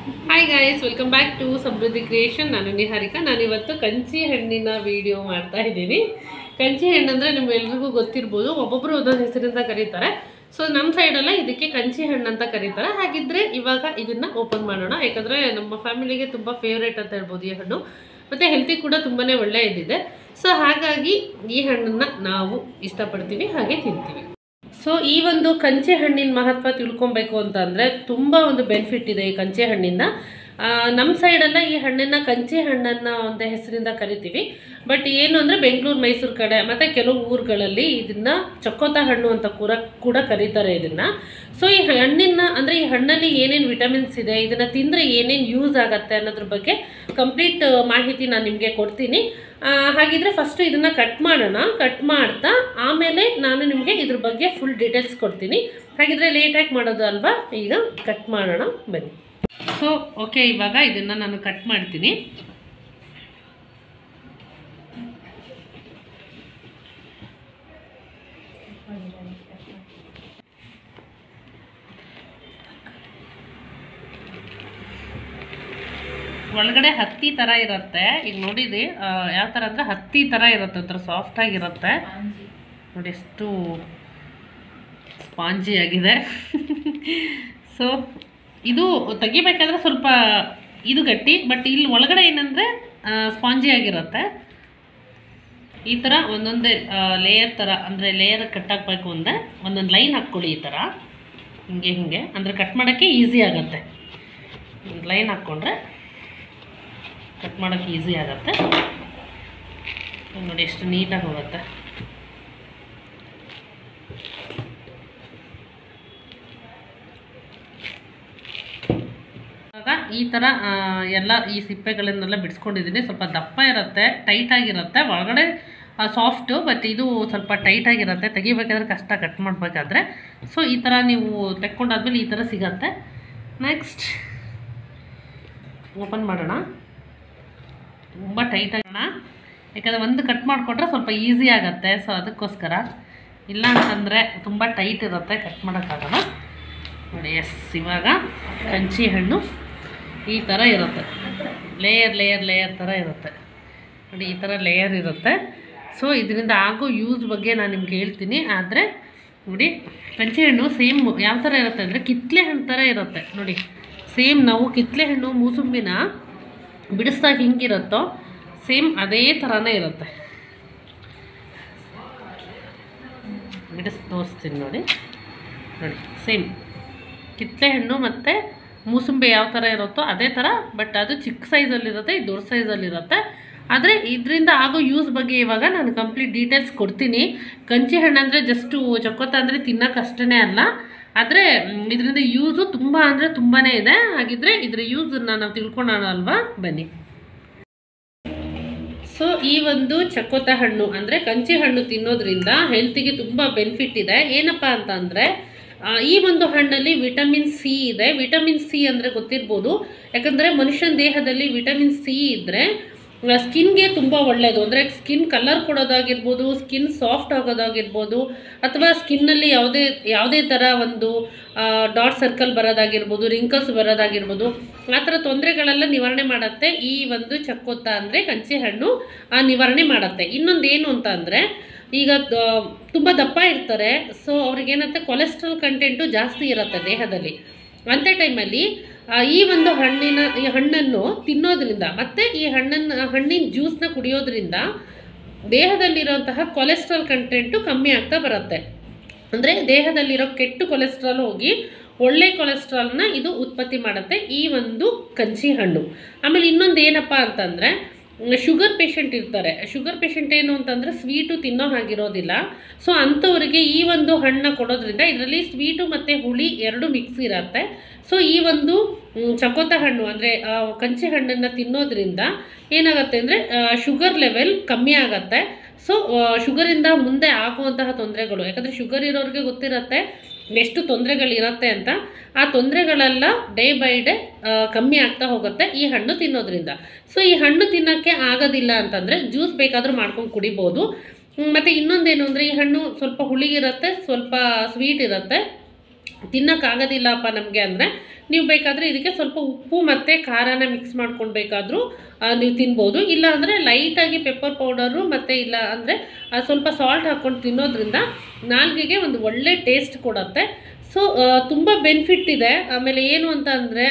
hi guys welcome back to Samruddhi creation ನಾನು ನಿಹಾರಿಕಾ ನಾನಿವತ್ತು ಕಂಚಿ ಹಣ್ಣಿನ ವಿಡಿಯೋ ಮಾಡ್ತಾ ಇದ್ದೀನಿ ಕಂಚಿ ಹಣ್ಣು ಅಂದರೆ ನಿಮ್ಗೆಲ್ರಿಗೂ ಗೊತ್ತಿರ್ಬೋದು ಒಬ್ಬೊಬ್ಬರು ಒಂದೊಂದು ಹೆಸರಿಂದ ಕರೀತಾರೆ ಸೊ ನಮ್ಮ ಸೈಡೆಲ್ಲ ಇದಕ್ಕೆ ಕಂಚಿ ಹಣ್ಣು ಅಂತ ಕರೀತಾರೆ ಹಾಗಿದ್ರೆ ಇವಾಗ ಇದನ್ನ ಓಪನ್ ಮಾಡೋಣ ಯಾಕಂದರೆ ನಮ್ಮ ಫ್ಯಾಮಿಲಿಗೆ ತುಂಬ ಫೇವ್ರೇಟ್ ಅಂತ ಹೇಳ್ಬೋದು ಈ ಹಣ್ಣು ಮತ್ತು ಹೆಲ್ತಿ ಕೂಡ ತುಂಬಾ ಒಳ್ಳೆ ಇದಿದೆ ಸೊ ಹಾಗಾಗಿ ಈ ಹಣ್ಣನ್ನು ನಾವು ಇಷ್ಟಪಡ್ತೀವಿ ಹಾಗೆ ತಿಂತೀವಿ ಸೊ ಈ ಒಂದು ಕಂಚೆ ಹಣ್ಣಿನ ಮಹತ್ವ ತಿಳ್ಕೊಬೇಕು ಅಂತ ಅಂದರೆ ತುಂಬ ಒಂದು ಬೆನಿಫಿಟ್ ಇದೆ ಈ ಕಂಚೆ ಹಣ್ಣಿಂದ ಆ, ನಮ್ಮ ಸೈಡೆಲ್ಲ ಈ ಹಣ್ಣನ್ನು ಕಂಚೆ ಹಣ್ಣನ್ನು ಒಂದು ಹೆಸರಿಂದ ಕರಿತೀವಿ ಬಟ್ ಏನು ಅಂದರೆ ಬೆಂಗಳೂರು ಮೈಸೂರು ಕಡೆ ಮತ್ತು ಕೆಲವು ಊರುಗಳಲ್ಲಿ ಇದನ್ನು ಚಕ್ಕೋತ ಹಣ್ಣು ಅಂತ ಕೂಡ ಕೂಡ ಕರೀತಾರೆ ಇದನ್ನು ಸೊ ಈ ಹಣ್ಣಿನ ಅಂದರೆ ಈ ಹಣ್ಣಲ್ಲಿ ಏನೇನು ವಿಟಮಿನ್ಸ್ ಇದೆ ಇದನ್ನು ತಿಂದರೆ ಏನೇನು ಯೂಸ್ ಆಗುತ್ತೆ ಅನ್ನೋದ್ರ ಬಗ್ಗೆ ಕಂಪ್ಲೀಟ್ ಮಾಹಿತಿ ನಾನು ನಿಮಗೆ ಕೊಡ್ತೀನಿ ಆ, ಹಾಗಿದ್ರೆ ಫಸ್ಟು ಇದನ್ನು ಕಟ್ ಮಾಡೋಣ ಕಟ್ ಮಾಡ್ತಾ ಆಮೇಲೆ ನಾನು ನಿಮಗೆ ಇದ್ರ ಬಗ್ಗೆ ಫುಲ್ ಡೀಟೇಲ್ಸ್ ಕೊಡ್ತೀನಿ ಹಾಗಿದ್ರೆ ಲೇಟಾಗಿ ಮಾಡೋದು ಅಲ್ವಾ ಈಗ ಕಟ್ ಮಾಡೋಣ ಬನ್ನಿ ಸೊ ಓಕೆ ಇವಾಗ ಇದನ್ನು ನಾನು ಕಟ್ ಮಾಡ್ತೀನಿ ಒಳಗಡೆ ಹತ್ತಿ ಥರ ಇರುತ್ತೆ ಈಗ ನೋಡಿರಿ ಯಾವ ಥರ ಅಂದರೆ ಹತ್ತಿ ಥರ ಇರುತ್ತೆ ಒಂಥರ ಸಾಫ್ಟಾಗಿರುತ್ತೆ ನೋಡಿ ಎಷ್ಟು ಸ್ಪಾಂಜಿ ಆಗಿದೆ ಸೊ ಇದು ತೆಗಿಬೇಕಾದ್ರೆ ಸ್ವಲ್ಪ ಇದು ಗಟ್ಟಿ ಬಟ್ ಇಲ್ಲಿ ಒಳಗಡೆ ಏನಂದರೆ ಸ್ಪಾಂಜಿ ಆಗಿರುತ್ತೆ ಈ ಥರ ಒಂದೊಂದೇ ಲೇಯರ್ ಥರ ಅಂದರೆ ಲೇಯರ್ ಕಟ್ ಹಾಕಬೇಕು ಅಂದರೆ ಒಂದೊಂದು ಲೈನ್ ಹಾಕ್ಕೊಳ್ಳಿ ಈ ಥರ ಹಿಂಗೆ ಹಿಂಗೆ ಅಂದರೆ ಕಟ್ ಮಾಡೋಕ್ಕೆ ಈಸಿ ಆಗುತ್ತೆ ಒಂದು ಲೈನ್ ಹಾಕ್ಕೊಂಡ್ರೆ ಕಟ್ ಮಾಡೋಕ್ಕೆ ಈಸಿ ಆಗುತ್ತೆ ನೋಡಿ ಎಷ್ಟು ನೀಟಾಗಿ ಹೋಗುತ್ತೆ ಆಗ ಈ ಥರ ಆ, ಎಲ್ಲ ಈ ಸಿಪ್ಪೆಗಳನ್ನೆಲ್ಲ ಬಿಡಿಸ್ಕೊಂಡಿದ್ದೀನಿ ಸ್ವಲ್ಪ ದಪ್ಪ ಇರುತ್ತೆ ಟೈಟ್ ಆಗಿರುತ್ತೆ ಒಳಗಡೆ ಸಾಫ್ಟು ಬಟ್ ಇದು ಸ್ವಲ್ಪ ಟೈಟ್ ಆಗಿರುತ್ತೆ ತೆಗಿಬೇಕಾದ್ರೆ ಕಷ್ಟ ಕಟ್ ಮಾಡಬೇಕಾದ್ರೆ ಸೊ ಈ ಥರ ನೀವು ತೆಕ್ಕೊಂಡಾದ್ಮೇಲೆ ಈ ಥರ ಸಿಗತ್ತೆ ನೆಕ್ಸ್ಟ್ ಓಪನ್ ಮಾಡೋಣ ತುಂಬ ಟೈಟ್ ಆಗೋಣ ಯಾಕಂದರೆ ಒಂದು ಕಟ್ ಮಾಡಿಕೊಟ್ರೆ ಸ್ವಲ್ಪ ಈಸಿ ಆಗುತ್ತೆ ಸೊ ಅದಕ್ಕೋಸ್ಕರ ಇಲ್ಲ ಅಂತಂದರೆ ತುಂಬ ಟೈಟ್ ಇರುತ್ತೆ ಕಟ್ ಮಾಡೋಕ್ಕಾಗಲ್ಲ ನೋಡಿ ಎಸ್ ಇವಾಗ ಕಂಚಿ ಹಣ್ಣು ಈ ಥರ ಇರುತ್ತೆ ಲೇಯರ್ ಲೇಯರ್ ಲೇಯರ್ ಥರ ಇರುತ್ತೆ ನೋಡಿ ಈ ಥರ ಲೇಯರ್ ಇರುತ್ತೆ ಸೊ ಇದರಿಂದ ಆಗೋ ಯೂಸ್ ಬಗ್ಗೆ ನಾನು ನಿಮ್ಗೆ ಹೇಳ್ತೀನಿ ಆದರೆ ನೋಡಿ ಕಂಚಿ ಹಣ್ಣು ಸೇಮ್ ಯಾವ ಥರ ಇರುತ್ತೆ ಅಂದರೆ ಕಿತ್ಲೆ ಹಣ್ಣು ಥರ ಇರುತ್ತೆ ನೋಡಿ ಸೇಮ್ ನಾವು ಕಿತ್ಲೆ ಹಣ್ಣು ಮೂಸುಂಬಿನ ಬಿಡಿಸ್ದಾಗ ಹಿಂಗಿರುತ್ತೋ ಸೇಮ್ ಅದೇ ಥರನೇ ಇರುತ್ತೆ ಬಿಡಿಸಿ ತೋರಿಸ್ತೀನಿ ನೋಡಿ ನೋಡಿ ಸೇಮ್ ಕಿತ್ತಳೆ ಹಣ್ಣು ಮತ್ತು ಮೂಸುಂಬಿ ಯಾವ ಥರ ಇರುತ್ತೋ ಅದೇ ಥರ ಬಟ್ ಅದು ಚಿಕ್ಕ ಸೈಜಲ್ಲಿರುತ್ತೆ ಇದು ದೊಡ್ಡ ಸೈಜಲ್ಲಿರುತ್ತೆ ಆದರೆ ಇದರಿಂದ ಆಗೋ ಯೂಸ್ ಬಗ್ಗೆ ಇವಾಗ ನಾನು ಕಂಪ್ಲೀಟ್ ಡೀಟೇಲ್ಸ್ ಕೊಡ್ತೀನಿ ಕಂಚಿ ಹಣ್ಣು ಅಂದರೆ ಜಸ್ಟು ಚೊಕ್ಕೋತ ಅಂದರೆ ತಿನ್ನೋಕ್ಕಷ್ಟೇ ಅಲ್ಲ ಆದರೆ ಇದರಿಂದ ಯೂಸು ತುಂಬ ಅಂದರೆ ತುಂಬಾ ಇದೆ ಹಾಗಿದ್ರೆ ಇದರ ಯೂಸನ್ನು ನಾವು ತಿಳ್ಕೊಳ್ಳೋಣ ಅಲ್ವಾ ಬನ್ನಿ ಸೊ ಈ ಒಂದು ಚಕೋತ ಹಣ್ಣು ಅಂದರೆ ಕಂಚಿ ಹಣ್ಣು ತಿನ್ನೋದ್ರಿಂದ ಹೆಲ್ತಿಗೆ ತುಂಬ ಬೆನಿಫಿಟ್ ಇದೆ ಏನಪ್ಪ ಅಂತ ಅಂದರೆ ಈ ಒಂದು ಹಣ್ಣಲ್ಲಿ ವಿಟಮಿನ್ ಸಿ ಇದೆ ವಿಟಮಿನ್ ಸಿ ಅಂದರೆ ಗೊತ್ತಿರ್ಬೋದು ಯಾಕಂದರೆ ಮನುಷ್ಯನ ದೇಹದಲ್ಲಿ ವಿಟಮಿನ್ ಸಿ ಇದ್ದರೆ ಸ್ಕಿನ್ಗೆ ತುಂಬ ಒಳ್ಳೆಯದು ಅಂದರೆ ಸ್ಕಿನ್ ಕಲರ್ ಕೊಡೋದಾಗಿರ್ಬೋದು ಸ್ಕಿನ್ ಸಾಫ್ಟ್ ಆಗೋದಾಗಿರ್ಬೋದು ಅಥವಾ ಸ್ಕಿನ್ನಲ್ಲಿ ಯಾವುದೇ ಯಾವುದೇ ಥರ ಒಂದು ಡಾಟ್ ಸರ್ಕಲ್ ಬರೋದಾಗಿರ್ಬೋದು ರಿಂಕಲ್ಸ್ ಬರೋದಾಗಿರ್ಬೋದು ಆ ಥರ ತೊಂದರೆಗಳೆಲ್ಲ ನಿವಾರಣೆ ಮಾಡುತ್ತೆ ಈ ಒಂದು ಚಕ್ಕೋತ ಅಂದರೆ ಕಂಚಿ ಹಣ್ಣು ಆ ನಿವಾರಣೆ ಮಾಡುತ್ತೆ ಇನ್ನೊಂದು ಏನು ಅಂತ ಅಂದರೆ ಈಗ ದ- ತುಂಬ ದಪ್ಪ ಇರ್ತಾರೆ ಸೊ ಅವ್ರಿಗೇನಂತೆ ಕೊಲೆಸ್ಟ್ರಾಲ್ ಕಂಟೆಂಟು ಜಾಸ್ತಿ ಇರುತ್ತೆ ದೇಹದಲ್ಲಿ ಅಂಥ ಟೈಮಲ್ಲಿ ಆ, ಈ ಒಂದು ಹಣ್ಣಿನ ಈ ಹಣ್ಣನ್ನು ತಿನ್ನೋದ್ರಿಂದ ಮತ್ತು ಈ ಹಣ್ಣನ್ನು ಹಣ್ಣಿನ ಜ್ಯೂಸ್ನ ಕುಡಿಯೋದ್ರಿಂದ ದೇಹದಲ್ಲಿರುವಂತಹ ಕೊಲೆಸ್ಟ್ರಾಲ್ ಕಂಟೆಂಟು ಕಮ್ಮಿ ಆಗ್ತಾ ಬರುತ್ತೆ ಅಂದರೆ ದೇಹದಲ್ಲಿರೋ ಕೆಟ್ಟು ಕೊಲೆಸ್ಟ್ರಾಲ್ ಹೋಗಿ ಒಳ್ಳೆ ಕೊಲೆಸ್ಟ್ರಾಲ್ನ ಇದು ಉತ್ಪತ್ತಿ ಮಾಡುತ್ತೆ ಈ ಒಂದು ಕಂಚಿ ಹಣ್ಣು ಆಮೇಲೆ ಇನ್ನೊಂದು ಏನಪ್ಪ ಅಂತಂದರೆ ಶುಗರ್ ಪೇಷಂಟ್ ಇರ್ತಾರೆ ಶುಗರ್ ಪೇಷಂಟ್ ಏನು ಅಂತಂದರೆ ಸ್ವೀಟು ತಿನ್ನೋ ಹಾಗಿರೋದಿಲ್ಲ ಸೊ ಅಂಥವ್ರಿಗೆ ಈ ಒಂದು ಹಣ್ಣು ಕೊಡೋದ್ರಿಂದ ಇದರಲ್ಲಿ ಸ್ವೀಟು ಮತ್ತು ಹುಳಿ ಎರಡು ಮಿಕ್ಸ್ ಇರುತ್ತೆ ಸೊ ಈ ಒಂದು ಮ್, ಚಕೋತ ಹಣ್ಣು ಅಂದರೆ ಕಂಚಿ ಹಣ್ಣನ್ನು ತಿನ್ನೋದ್ರಿಂದ ಏನಾಗುತ್ತೆ ಅಂದರೆ ಶುಗರ್ ಲೆವೆಲ್ ಕಮ್ಮಿ ಆಗುತ್ತೆ ಸೊ ಶುಗರಿಂದ ಮುಂದೆ ಆಗುವಂತಹ ತೊಂದರೆಗಳು ಯಾಕಂದರೆ ಶುಗರ್ ಇರೋರಿಗೆ ಗೊತ್ತಿರುತ್ತೆ ಎಷ್ಟು ತೊಂದರೆಗಳಿರುತ್ತೆ ಅಂತ ಆ ತೊಂದರೆಗಳೆಲ್ಲ ಡೇ ಬೈ ಡೇ ಕಮ್ಮಿ ಆಗ್ತಾ ಹೋಗುತ್ತೆ ಈ ಹಣ್ಣು ತಿನ್ನೋದ್ರಿಂದ ಸೊ ಈ ಹಣ್ಣು ತಿನ್ನೋಕ್ಕೆ ಆಗೋದಿಲ್ಲ ಅಂತಂದರೆ ಜ್ಯೂಸ್ ಬೇಕಾದರೂ ಮಾಡ್ಕೊಂಡು ಕುಡಿಬೋದು ಮ್, ಮತ್ತು ಇನ್ನೊಂದೇನು ಅಂದರೆ ಈ ಹಣ್ಣು ಸ್ವಲ್ಪ ಹುಳಿ ಇರುತ್ತೆ ಸ್ವಲ್ಪ ಸ್ವೀಟ್ ಇರುತ್ತೆ ತಿನ್ನೋಕ್ಕಾಗೋದಿಲ್ಲಪ್ಪ ನಮಗೆ ಅಂದರೆ ನೀವು ಬೇಕಾದರೆ ಇದಕ್ಕೆ ಸ್ವಲ್ಪ ಉಪ್ಪು ಮತ್ತು ಖಾರನ ಮಿಕ್ಸ್ ಮಾಡ್ಕೊಂಡು ಬೇಕಾದರೂ ನೀವು ತಿನ್ಬೋದು ಇಲ್ಲ ಅಂದರೆ ಲೈಟಾಗಿ ಪೆಪ್ಪರ್ ಪೌಡರು ಮತ್ತು ಇಲ್ಲ ಅಂದರೆ ಸ್ವಲ್ಪ ಸಾಲ್ಟ್ ಹಾಕ್ಕೊಂಡು ತಿನ್ನೋದ್ರಿಂದ ನಾಲ್ಗೆಗೆ ಒಂದು ಒಳ್ಳೆ ಟೇಸ್ಟ್ ಕೊಡುತ್ತೆ ಸೊ ತುಂಬ ಬೆನಿಫಿಟ್ ಇದೆ ಆಮೇಲೆ ಏನು ಅಂತ ಅಂದರೆ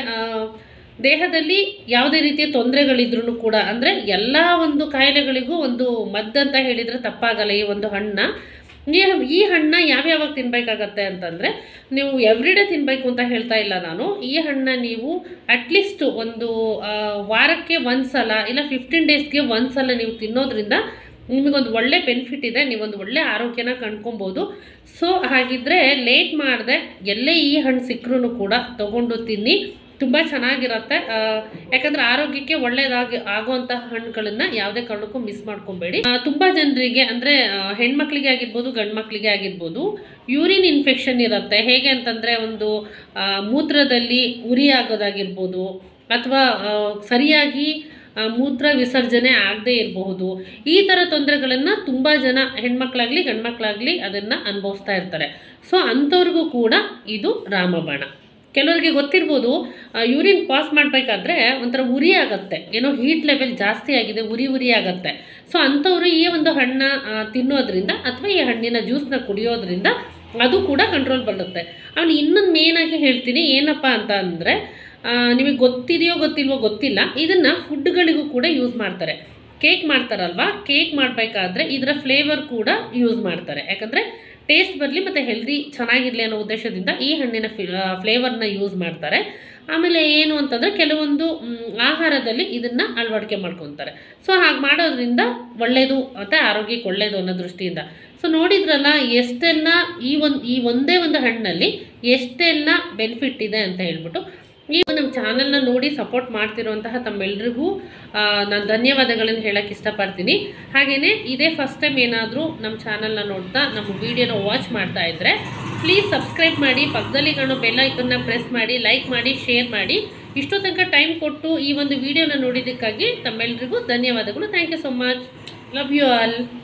ದೇಹದಲ್ಲಿ ಯಾವುದೇ ರೀತಿಯ ತೊಂದರೆಗಳಿದ್ರೂ ಕೂಡ ಅಂದರೆ ಎಲ್ಲ ಒಂದು ಕಾಯಿಲೆಗಳಿಗೂ ಒಂದು ಮದ್ದಂತ ಹೇಳಿದರೆ ತಪ್ಪಾಗಲ್ಲ ಈ ಒಂದು ಹಣ್ಣು ಈ ಈ ಹಣ್ಣನ್ನ ಯಾವ್ಯಾವಾಗ ತಿನ್ನಬೇಕಾಗತ್ತೆ ಅಂತಂದರೆ ನೀವು ಎವ್ರಿಡೇ ತಿನ್ನಬೇಕು ಅಂತ ಹೇಳ್ತಾ ಇಲ್ಲ ನಾನು ಈ ಹಣ್ಣನ್ನ ನೀವು ಅಟ್ಲೀಸ್ಟ್ ಒಂದು ಆ, ವಾರಕ್ಕೆ ಒಂದು ಸಲ ಇಲ್ಲ ಫಿಫ್ಟೀನ್ ಡೇಸ್ಗೆ ಒಂದು ಸಲ ನೀವು ತಿನ್ನೋದ್ರಿಂದ ನಿಮಗೊಂದು ಒಳ್ಳೆ ಬೆನಿಫಿಟ್ ಇದೆ ನೀವೊಂದು ಒಳ್ಳೆ ಆರೋಗ್ಯನ ಕಂಡ್ಕೊಬೋದು ಸೊ ಹಾಗಿದ್ರೆ ಲೇಟ್ ಮಾಡದೆ ಎಲ್ಲೇ ಈ ಹಣ್ಣು ಸಿಕ್ಕರೂ ಕೂಡ ತಗೊಂಡು ತಿನ್ನಿ ತುಂಬ ಚೆನ್ನಾಗಿರುತ್ತೆ ಆ, ಯಾಕಂದ್ರೆ ಆರೋಗ್ಯಕ್ಕೆ ಒಳ್ಳೇದಾಗಿ ಆಗುವಂಥ ಹಣ್ಣುಗಳನ್ನ ಯಾವುದೇ ಕಾರಣಕ್ಕೂ ಮಿಸ್ ಮಾಡ್ಕೊಬೇಡಿ ಆ, ತುಂಬ ಜನರಿಗೆ ಅಂದರೆ ಹೆಣ್ಮಕ್ಳಿಗೆ ಆಗಿರ್ಬೋದು ಗಂಡು ಮಕ್ಕಳಿಗೆ ಆಗಿರ್ಬೋದು ಯೂರಿನ್ ಇನ್ಫೆಕ್ಷನ್ ಇರುತ್ತೆ ಹೇಗೆ ಅಂತಂದರೆ ಒಂದು ಆ, ಮೂತ್ರದಲ್ಲಿ ಉರಿ ಆಗೋದಾಗಿರ್ಬೋದು ಅಥವಾ ಸರಿಯಾಗಿ ಆ, ಮೂತ್ರ ವಿಸರ್ಜನೆ ಆಗದೇ ಇರಬಹುದು ಈ ಥರ ತೊಂದರೆಗಳನ್ನು ತುಂಬ ಜನ ಹೆಣ್ಮಕ್ಳಾಗಲಿ ಗಂಡ್ಮಕ್ಳಾಗಲಿ ಅದನ್ನು ಅನುಭವಿಸ್ತಾ ಇರ್ತಾರೆ ಸೊ ಅಂಥವ್ರಿಗೂ ಕೂಡ ಇದು ರಾಮಬಾಣ ಕೆಲವರಿಗೆ ಗೊತ್ತಿರ್ಬೋದು ಯೂರಿನ್ ಪಾಸ್ ಮಾಡಬೇಕಾದ್ರೆ ಒಂಥರ ಉರಿ ಆಗುತ್ತೆ ಏನೋ ಹೀಟ್ ಲೆವೆಲ್ ಜಾಸ್ತಿ ಆಗಿದೆ ಉರಿ ಉರಿ ಆಗುತ್ತೆ ಸೊ ಅಂಥವ್ರು ಈ ಒಂದು ಹಣ್ಣ ಆ, ತಿನ್ನೋದ್ರಿಂದ ಅಥವಾ ಈ ಹಣ್ಣಿನ ಜ್ಯೂಸ್ನ ಕುಡಿಯೋದ್ರಿಂದ ಅದು ಕೂಡ ಕಂಟ್ರೋಲ್ ಬರುತ್ತೆ ಆಮೇಲೆ ಇನ್ನೊಂದು ಮೇನಾಗಿ ಹೇಳ್ತೀನಿ ಏನಪ್ಪ ಅಂತ ಅಂದರೆ ನಿಮಗೆ ಗೊತ್ತಿದೆಯೋ ಗೊತ್ತಿಲ್ವೋ ಗೊತ್ತಿಲ್ಲ ಇದನ್ನು ಫುಡ್ಗಳಿಗೂ ಕೂಡ ಯೂಸ್ ಮಾಡ್ತಾರೆ ಕೇಕ್ ಮಾಡ್ತಾರಲ್ವಾ ಕೇಕ್ ಮಾಡಬೇಕಾದ್ರೆ ಇದರ ಫ್ಲೇವರ್ ಕೂಡ ಯೂಸ್ ಮಾಡ್ತಾರೆ ಯಾಕಂದರೆ ಟೇಸ್ಟ್ ಬರಲಿ ಮತ್ತು ಹೆಲ್ದಿ ಚೆನ್ನಾಗಿರಲಿ ಅನ್ನೋ ಉದ್ದೇಶದಿಂದ ಈ ಹಣ್ಣಿನ ಫ್ಲೇವರ್ನ ಯೂಸ್ ಮಾಡ್ತಾರೆ ಆಮೇಲೆ ಏನು ಅಂತಂದರೆ ಕೆಲವೊಂದು ಮ್, ಆಹಾರದಲ್ಲಿ ಇದನ್ನು ಅಳವಡಿಕೆ ಮಾಡ್ಕೊತಾರೆ ಸೊ ಹಾಗೆ ಮಾಡೋದ್ರಿಂದ ಒಳ್ಳೆಯದು ಮತ್ತು ಆರೋಗ್ಯಕ್ಕೆ ಒಳ್ಳೆಯದು ಅನ್ನೋ ದೃಷ್ಟಿಯಿಂದ ಸೊ ನೋಡಿದ್ರಲ್ಲ ಎಷ್ಟೆಲ್ಲ ಈ ಒಂದು ಈ ಒಂದೇ ಒಂದು ಹಣ್ಣಲ್ಲಿ ಎಷ್ಟೆಲ್ಲ ಬೆನಿಫಿಟ್ ಇದೆ ಅಂತ ಹೇಳ್ಬಿಟ್ಟು ನೀವು ನಮ್ಮ ಚಾನಲ್ನ ನೋಡಿ ಸಪೋರ್ಟ್ ಮಾಡ್ತಿರುವಂತಹ ತಮ್ಮೆಲ್ರಿಗೂ ನಾನು ಧನ್ಯವಾದಗಳನ್ನು ಹೇಳಕ್ಕೆ ಇಷ್ಟಪಡ್ತೀನಿ ಹಾಗೆಯೇ ಇದೇ ಫಸ್ಟ್ ಟೈಮ್ ಏನಾದರೂ ನಮ್ಮ ಚಾನಲ್ನ ನೋಡ್ತಾ ನಮ್ಮ ವಿಡಿಯೋನ ವಾಚ್ ಮಾಡ್ತಾ ಇದ್ದರೆ ಪ್ಲೀಸ್ ಸಬ್ಸ್ಕ್ರೈಬ್ ಮಾಡಿ ಪಕ್ಕದಲ್ಲಿ ಕಾಣೋ ಬೆಲ್ ಐಕನ್ನ ಪ್ರೆಸ್ ಮಾಡಿ ಲೈಕ್ ಮಾಡಿ ಶೇರ್ ಮಾಡಿ ಇಷ್ಟೋ ತನಕ ಟೈಮ್ ಕೊಟ್ಟು ಈ ಒಂದು ವಿಡಿಯೋನ ನೋಡಿದ್ದಕ್ಕಾಗಿ ತಮ್ಮೆಲ್ರಿಗೂ ಧನ್ಯವಾದಗಳು thank you so much love you all